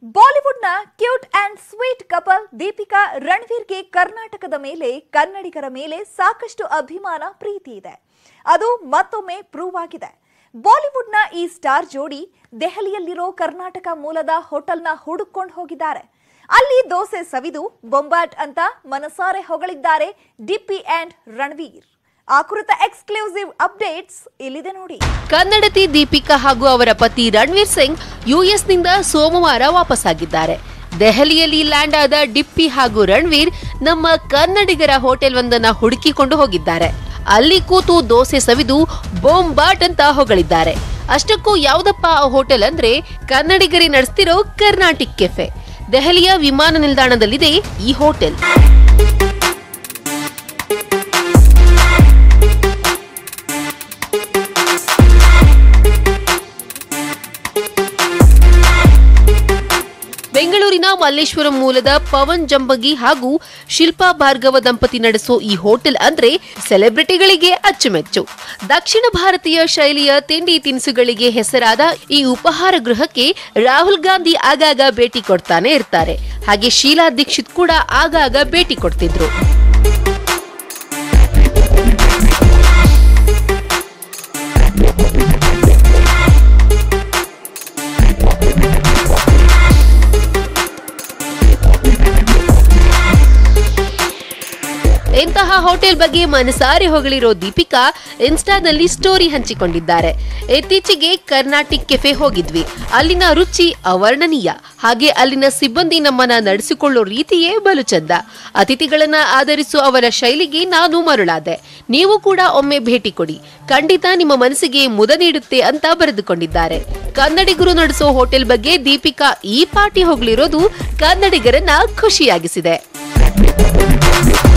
ಬಾಲಿವುಡ್ನ cute and sweet couple Deepika ರಣವೀರ್ಗೆ ಕರ್ನಾಟಕದ ಮೇಲೆ ಕನ್ನಡಿಗರ ಮೇಲೆ ಸಾಕಷ್ಟು ಅಭಿಮಾನ ಪ್ರೀತಿ ಇದೆ ಅದು ಮತ್ತೊಮ್ಮೆ ಪ್ರೂವ್ ಆಗಿದೆ ಬಾಲಿವುಡ್ನ ಈ ಸ್ಟಾರ್ ಜೋಡಿ ದೆಹಲಿಯಲ್ಲಿರೋ ಕರ್ನಾಟಕ ಮೂಲದ ಹೋಟೆಲ್ನ ಹುಡುಕೊಂಡು ಹೋಗಿದ್ದಾರೆ ಅಲ್ಲಿ ದೋಸೆ ಸವಿದು ಬೊಂಬಾಟ್ ಅಂತ ಮನಸಾರೆ ಹೊಗಳಿದ್ದಾರೆ ಡಿಪ್ಪಿ ಅಂಡ್ ರಣವೀರ್ ಆ ಕುರಿತ ಎಕ್ಸ್ಕ್ಲೂಸಿವ್ ಅಪ್ಡೇಟ್ಸ್ ಇಲ್ಲಿದೆ ನೋಡಿ ಕನ್ನಡತಿ ದೀಪಿಕಾ ಹಾಗೂ ಅವರ ಪತಿ ರಣವೀರ್ ಸಿಂಗ್ ಯುಎಸ್ನಿಂದ ಸೋಮವಾರ ವಾಪಸ್ಸಾಗಿದ್ದಾರೆ ದೆಹಲಿಯಲ್ಲಿ ಲ್ಯಾಂಡ್ ಆದ ಡಿಪ್ಪಿ ಹಾಗೂ ರಣವೀರ್ ನಮ್ಮ ಕನ್ನಡಿಗರ ಹೋಟೆಲ್ ಒಂದನ್ನ ಹುಡುಕಿಕೊಂಡು ಹೋಗಿದ್ದಾರೆ ಅಲ್ಲಿ ಕೂತು ದೋಸೆ ಸವಿದು ಬೊಂಬಾಟ್ ಅಂತ ಹೊಗಳಿದ್ದಾರೆ ಅಷ್ಟಕ್ಕೂ ಯಾವ್ದಪ್ಪ ಆ ಹೋಟೆಲ್ ಅಂದ್ರೆ ಕನ್ನಡಿಗರೇ ನಡೆಸ್ತಿರೋ ಕರ್ನಾಟಿಕ್ ಕೆಫೆ ದೆಹಲಿಯ ವಿಮಾನ ನಿಲ್ದಾಣದಲ್ಲಿದೆ ಈ ಹೋಟೆಲ್ ಬೆಂಗಳೂರಿನ ಮಲ್ಲೇಶ್ವರಂ ಮೂಲದ ಪವನ್ ಜಂಬಗಿ ಹಾಗೂ ಶಿಲ್ಪಾ ಭಾರ್ಗವ ದಂಪತಿ ನಡೆಸೋ ಈ ಹೋಟೆಲ್ ಅಂದ್ರೆ ಸೆಲೆಬ್ರಿಟಿಗಳಿಗೆ ಅಚ್ಚುಮೆಚ್ಚು ದಕ್ಷಿಣ ಭಾರತೀಯ ಶೈಲಿಯ ತಿಂಡಿ ತಿನಿಸುಗಳಿಗೆ ಹೆಸರಾದ ಈ ಉಪಹಾರ ಗೃಹಕ್ಕೆ ರಾಹುಲ್ ಗಾಂಧಿ ಆಗಾಗ ಭೇಟಿ ಕೊಡ್ತಾನೆ ಇರ್ತಾರೆ ಹಾಗೆ ಶೀಲಾ ದೀಕ್ಷಿತ್ ಕೂಡ ಆಗಾಗ ಭೇಟಿ ಕೊಡ್ತಿದ್ರು ಇಂತಹ ಹೋಟೆಲ್ ಬಗ್ಗೆ ಮನಸಾರೆ ಹೊಗಳಿರೋ ದೀಪಿಕಾ ಇನ್ಸ್ಟಾದಲ್ಲಿ ಸ್ಟೋರಿ ಹಂಚಿಕೊಂಡಿದ್ದಾರೆ ಇತ್ತೀಚೆಗೆ ಕರ್ನಾಟಿಕ್ ಕೆಫೆ ಹೋಗಿದ್ವಿ ಅಲ್ಲಿನ ರುಚಿ ಅವರ್ಣನೀಯ ಹಾಗೆ ಅಲ್ಲಿನ ಸಿಬ್ಬಂದಿ ನಮ್ಮನ್ನ ನಡೆಸಿಕೊಳ್ಳೋ ರೀತಿಯೇ ಬಲು ಚಂದ ಅತಿಥಿಗಳನ್ನ ಆಧರಿಸುವ ಅವರ ಶೈಲಿಗೆ ನಾನು ಮರುಳಾದೆ ನೀವು ಕೂಡ ಒಮ್ಮೆ ಭೇಟಿ ಕೊಡಿ ಖಂಡಿತ ನಿಮ್ಮ ಮನಸ್ಸಿಗೆ ಮುದ ನೀಡುತ್ತೆ ಅಂತ ಬರೆದುಕೊಂಡಿದ್ದಾರೆ ಕನ್ನಡಿಗರು ನಡೆಸೋ ಹೋಟೆಲ್ ಬಗ್ಗೆ ದೀಪಿಕಾ ಈ ಪಾರ್ಟಿ ಹೋಗ್ಲಿರೋದು ಕನ್ನಡಿಗರನ್ನ ಖುಷಿಯಾಗಿಸಿದೆ